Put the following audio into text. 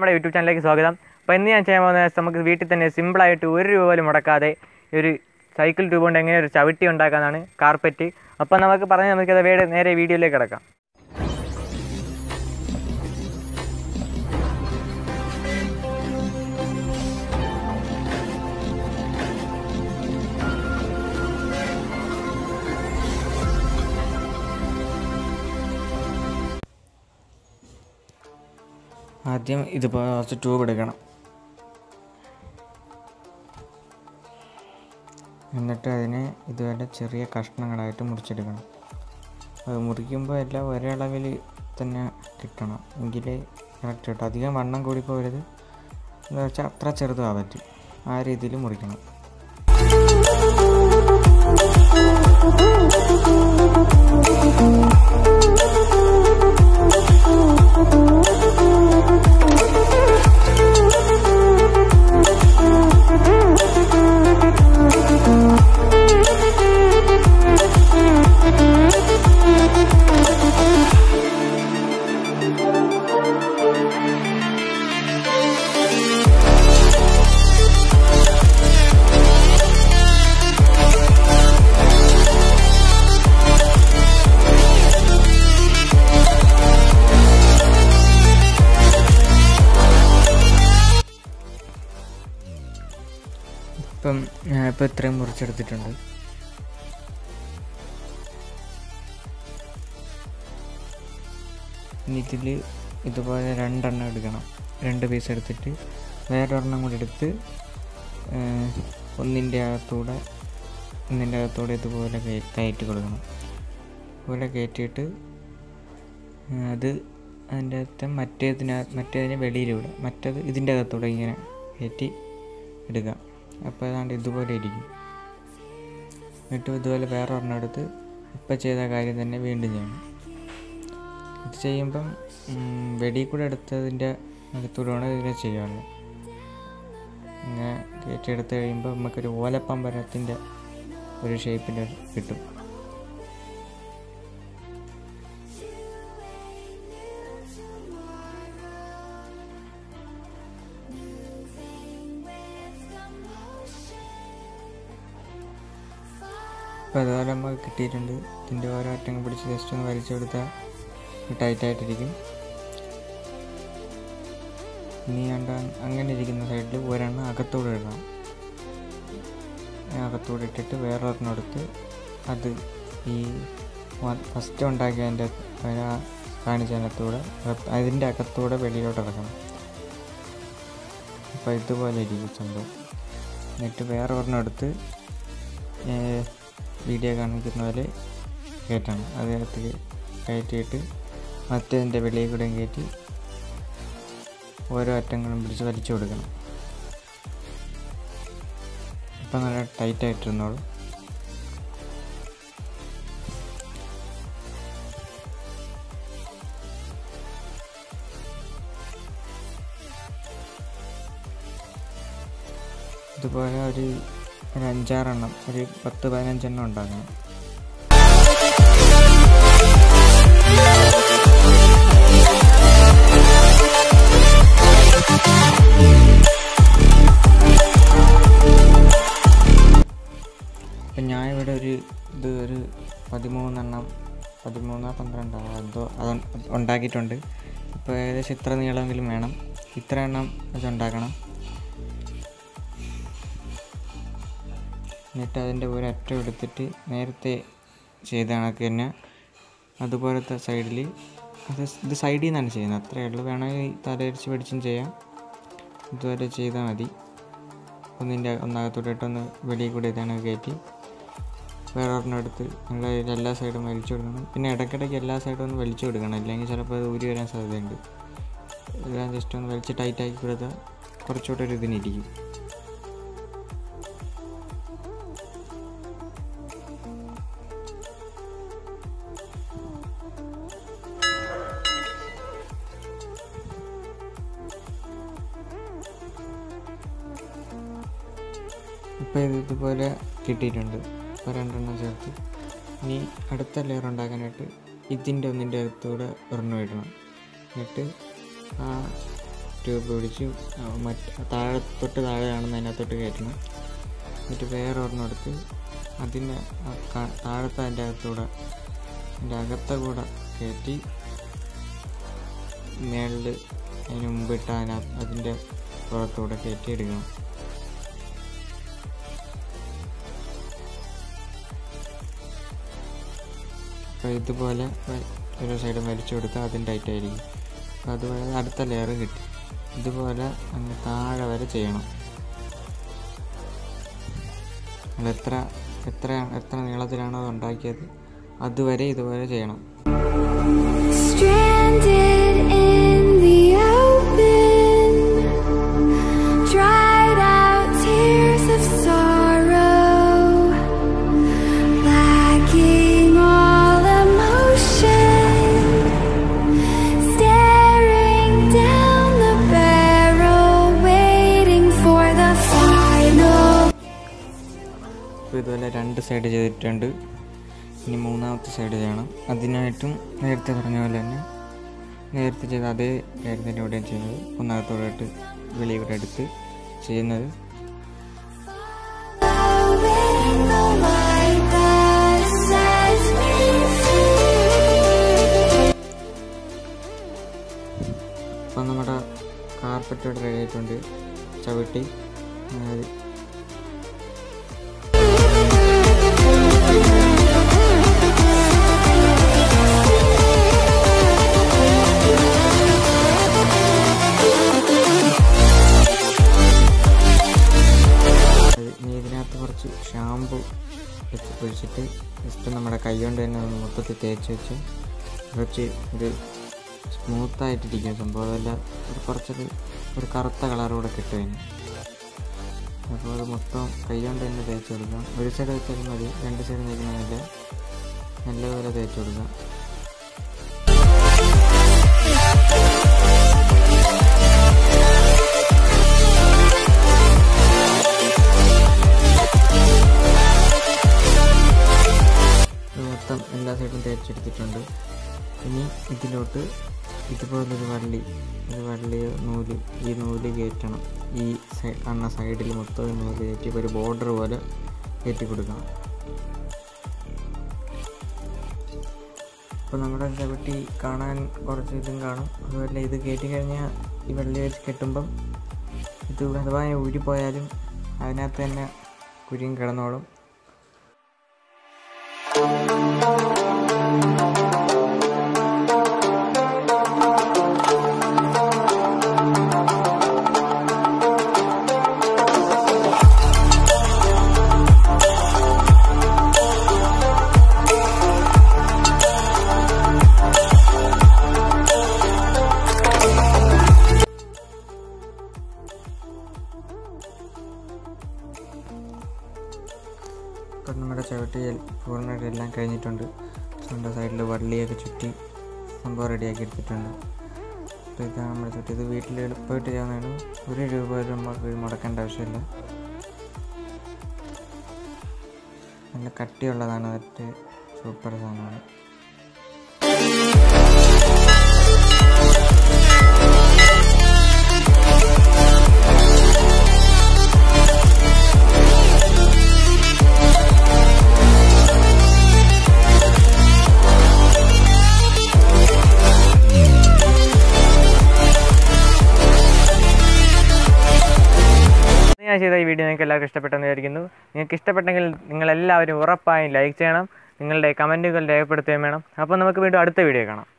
നമ്മുടെ യൂട്യൂബ് ചാനലിലേക്ക് സ്വാഗതം അപ്പോൾ ഇന്ന് ഞാൻ ചെയ്യാൻ പോകുന്നത് നമുക്ക് വീട്ടിൽ തന്നെ സിമ്പിളായിട്ട് ഒരു രൂപ പോലും മുടക്കാതെ ഈ ഒരു സൈക്കിൾ ട്യൂബ് കൊണ്ട് എങ്ങനെ ഒരു ചവിട്ടി ഉണ്ടാക്കാനാണ് കാർപ്പറ്റ് അപ്പോൾ നമുക്ക് പറഞ്ഞ് നമുക്കത് വേറെ നേരെ വീഡിയോയിലേക്ക് കിടക്കാം ആദ്യം ഇതുപോലെ കുറച്ച് ട്യൂബ് എടുക്കണം എന്നിട്ട് അതിനെ ഇതുപോലെ ചെറിയ കഷ്ണങ്ങളായിട്ട് മുറിച്ചെടുക്കണം അത് മുറിക്കുമ്പോൾ എല്ലാം ഒരേ അളവിൽ തന്നെ കിട്ടണം എങ്കിലേ കറക്റ്റ് കിട്ടും അധികം വണ്ണം കൂടി പോകരുത് എന്ന് വെച്ചാൽ അത്ര ചെറുതാവാൻ പറ്റും ആ രീതിയിൽ മുറിക്കണം ഇപ്പം ഞാനിപ്പോൾ ഇത്രയും മുറിച്ചെടുത്തിട്ടുണ്ട് ഇനി ഇതിൽ ഇതുപോലെ രണ്ടെണ്ണം എടുക്കണം രണ്ട് പീസ് എടുത്തിട്ട് വേറൊരെണ്ണം കൂടി എടുത്ത് ഏഹ്, ഒന്നിൻ്റെ അകത്തൂടെ ഒന്നിൻ്റെ അകത്തൂടെ ഇതുപോലെ കയ- കയറ്റി കൊടുക്കണം ഇതുപോലെ കയറ്റിയിട്ട് ഏഹ്, അത് അതിൻ്റെ അകത്ത് മറ്റേതിന മറ്റേതിനെ വെളിയിലൂടെ മറ്റേത് ഇതിൻ്റെ അകത്തൂടെ ഇങ്ങനെ കയറ്റി എടുക്കുക അപ്പോൾ ഏതാണ്ട് ഇതുപോലെ ഇരിക്കും എന്നിട്ട് ഇതുപോലെ വേറെ ഒരെണ്ണം എടുത്ത് ഇപ്പം ചെയ്ത കാര്യം തന്നെ വീണ്ടും ചെയ്യണം ഇത് ചെയ്യുമ്പം ഉം, വെടിയിൽ കൂടെ എടുത്തതിൻ്റെ അകത്തൂടെ വേണം ഇതിനെ ചെയ്യാനുള്ളത് ഇങ്ങനെ കയറ്റിയെടുത്ത് കഴിയുമ്പോൾ നമുക്കൊരു ഓലപ്പമ്പരത്തിൻ്റെ ഒരു ഷേപ്പിൻ്റെ കിട്ടും അപ്പോൾ അതുപോലെ നമുക്ക് കിട്ടിയിട്ടുണ്ട് ഇതിൻ്റെ ഓരോ അറ്റങ്ങൾ പിടിച്ച് ജസ്റ്റ് ഒന്ന് വലിച്ചു കൊടുത്താൽ ടൈറ്റായിട്ടിരിക്കും ഇനി കണ്ട അങ്ങനെ ഇരിക്കുന്ന സൈഡിൽ ഒരെണ്ണം അകത്തൂടെ ഇടണം അകത്തൂടെ ഇട്ടിട്ട് വേറൊരെണ്ണം എടുത്ത് അത് ഈ ഫസ്റ്റ് ഉണ്ടാക്കിയതിൻ്റെ കാണിച്ചതിനകത്തൂടെ അതിൻ്റെ അകത്തൂടെ വെളിയിലോട്ട് ഇറക്കണം അപ്പോൾ ഇതുപോലെ ഇരിക്കും സംഭവം എന്നിട്ട് വേറെ ഒരെണ്ണം എടുത്ത് ഏഹ്, വീഡിയോ കാണിക്കുന്ന പോലെ കയറ്റണം അതിനകത്ത് കയറ്റിയിട്ട് മറ്റേതിൻ്റെ വെളിയിൽ കൂടെയും കയറ്റി ഓരോ അറ്റങ്ങളും പിടിച്ച് വലിച്ചു കൊടുക്കണം അപ്പം നല്ല ടൈറ്റായിട്ടിരുന്നോളും ഇതുപോലെ ഒരു ഒരു അഞ്ചാറെണ്ണം ഒരു പത്ത് പതിനഞ്ചെണ്ണം ഉണ്ടാക്കണം ഇപ്പം ഞാൻ ഇവിടെ ഒരു ഇത് ഒരു പതിമൂന്നെണ്ണം പതിമൂന്നോ പന്ത്രണ്ടോ എന്തോ അത് ഉണ്ടാക്കിയിട്ടുണ്ട് ഇപ്പോൾ ഏകദേശം ഇത്ര നീളമെങ്കിലും വേണം ഇത്ര എണ്ണം ഇത് ഉണ്ടാക്കണം എന്നിട്ട് അതിൻ്റെ ഒരു അറ്റം എടുത്തിട്ട് നേരത്തെ ചെയ്ത കണക്ക് തന്നെ അതുപോലത്തെ സൈഡിൽ അത് ഇത് സൈഡിൽ നിന്നാണ് ചെയ്യുന്നത് അത്രയേ ഉള്ളൂ വേണമെങ്കിൽ തലയിരിച്ച് പിടിച്ചും ചെയ്യാം ഇതുവരെ ചെയ്താൽ മതി ഒന്നിൻ്റെ ഒന്നകത്തോട്ട് ഇട്ടൊന്ന് വെളിയിൽ കൂടി ഇതാണ് കയറ്റി വേറെ ഒരെണ്ണം എടുത്ത് നമ്മൾ എല്ലാ സൈഡും വലിച്ചു കൊടുക്കണം പിന്നെ ഇടയ്ക്കിടയ്ക്ക് എല്ലാ സൈഡും ഒന്ന് വലിച്ചു കൊടുക്കണം അല്ലെങ്കിൽ ചിലപ്പോൾ അത് ഊരി വരാൻ സാധ്യതയുണ്ട് എല്ലാം ജസ്റ്റ് ഒന്ന് വലിച്ച് ടൈറ്റാക്കി കൊടുത്താൽ കുറച്ചുകൂടെ ഒരു ഇതിനിരിക്കും ഇപ്പോൾ ഇത് ഇതുപോലെ കിട്ടിയിട്ടുണ്ട് ഇപ്പോൾ രണ്ടെണ്ണം ചേർത്ത് ഇനി അടുത്ത ലെയർ ഉണ്ടാക്കാനായിട്ട് ഇതിൻ്റെ ഒന്നിൻ്റെ അകത്തൂടെ ഒരെണ്ണം ഇടണം എന്നിട്ട് ആ ട്യൂബ് പിടിച്ച് ആ, മറ്റ് താഴെ തൊട്ട് താഴെ കാണുന്ന അതിനകത്തോട്ട് കയറ്റണം എന്നിട്ട് വേറെ ഒരെണ്ണം എടുത്ത് അതിൻ്റെ ആ ക- താഴത്തെ അതിൻ്റെ അകത്തൂടെ അതിൻ്റെ അകത്തെ കൂടെ കയറ്റി മേളിൽ അതിന് മുമ്പിട്ട് അതിനകത്ത് അതിൻ്റെ പുറത്തൂടെ കയറ്റി എടുക്കണം അപ്പോൾ ഇതുപോലെ വ- ഒരു സൈഡ് വലിച്ചു കൊടുത്താൽ അതും ടൈറ്റ് ആയിരിക്കും അപ്പോൾ അതുപോലെ അടുത്ത ലെയർ കിട്ടി ഇതുപോലെ അങ്ങ് താഴെ വരെ ചെയ്യണം നമ്മൾ എത്ര എത്ര എത്ര നീളത്തിലാണോ അത് ഉണ്ടാക്കിയത് അതുവരെ ഇതുപോലെ ചെയ്യണം Stranded in the open, dried out tears of sorrow, lacking all emotion, staring down the barrel, waiting for the final. അപ്പോൾ ഇതുപോലെ രണ്ട് സൈഡ് ചെയ്തിട്ടുണ്ട് ഇനി മൂന്നാമത്തെ സൈഡ് ചെയ്യണം അതിനായിട്ടും നേരത്തെ പറഞ്ഞ പോലെ തന്നെ നേരത്തെ ചെയ്ത അതേ കാര്യത്തിൻ്റെ ഇവിടെയും ചെയ്യുന്നത് ഒന്നാമത്തോടെ ഇട്ട് വെളിയോടെ എടുത്ത് ചെയ്യുന്നത് Following the light that sets me free. അപ്പോൾ നമ്മുടെ കാർപ്പറ്റ് ഇവിടെ റെഡി ആയിട്ടുണ്ട് ചവിട്ടി അതായത് അത് ഇനി ഇതിനകത്ത് കുറച്ച് ഷാമ്പു വെച്ച് ഒഴിച്ചിട്ട് ജസ്റ്റ് നമ്മുടെ കൈ കൊണ്ട് തന്നെ ഒന്ന് മൊത്തത്തിൽ തേച്ച് വെച്ച് കുറച്ച് ഒരു സ്മൂത്തായിട്ടിരിക്കും സംഭവം അതല്ല ഒരു കുറച്ചൊരു ഒരു കറുത്ത കളറൂടെ കിട്ടും അതിന് അപ്പോൾ അത് മൊത്തം കൈ കൊണ്ട് തന്നെ തേച്ച് കൊടുക്കാം ഒരു സൈഡ് വെച്ചാലും മതി രണ്ട് സൈഡ് തേക്കണമെന്നില്ല നല്ലപോലെ തേച്ച് കൊടുക്കാം ഇത് മൊത്തം എല്ലാ സൈഡും തേച്ചെടുത്തിട്ടുണ്ട് ഇനി ഇതിലോട്ട് ഇതുപോലൊരു വള്ളി ഒരു വള്ളി നൂല് ഈ നൂല് കയറ്റണം ഈ സൈ കാണുന്ന സൈഡിൽ മൊത്തം ഈ നൂല് കയറ്റി ഒരു ബോർഡർ പോലെ കയറ്റി കൊടുക്കണം അപ്പോൾ നമ്മുടെ ചവിട്ടി കാണാൻ കുറച്ച് ഇതും കാണും അതുപോലെ ഇത് കയറ്റി കഴിഞ്ഞാൽ ഈ വള്ളി വെച്ച് കെട്ടുമ്പം ഇത് അഥവാ ഊരിപ്പോയാലും അതിനകത്ത് തന്നെ കുരിയും കിടന്നോളും ഇപ്പം നമ്മുടെ ചവിട്ടി എൽ- പൂർണ്ണമായിട്ട് എല്ലാം കഴിഞ്ഞിട്ടുണ്ട് നമ്മുടെ സൈഡിൽ വള്ളിയൊക്കെ ചുറ്റി സംഭവം റെഡിയാക്കി എടുത്തിട്ടുണ്ട് അപ്പോൾ ഇതാണ് നമ്മുടെ ചുറ്റി ഇത് വീട്ടിൽ എളുപ്പമായിട്ട് ചെയ്യാവുന്നതാണ് ഒരു രൂപ പോലും നമുക്ക് മുടക്കേണ്ട ആവശ്യമില്ല നല്ല കട്ടിയുള്ളതാണ് മറ്റേ സൂപ്പർ സാധനമാണ് ഞാൻ ചെയ്ത ഈ വീഡിയോ നിങ്ങൾക്ക് എല്ലാവർക്കും ഇഷ്ടപ്പെട്ടെന്ന് വിചാരിക്കുന്നു നിങ്ങൾക്ക് ഇഷ്ടപ്പെട്ടെങ്കിൽ നിങ്ങളെല്ലാവരും ഉറപ്പായും ലൈക്ക് ചെയ്യണം നിങ്ങളുടെ കമൻറ്റുകൾ രേഖപ്പെടുത്തുകയും വേണം അപ്പോൾ നമുക്ക് വീണ്ടും അടുത്ത വീഡിയോ കാണാം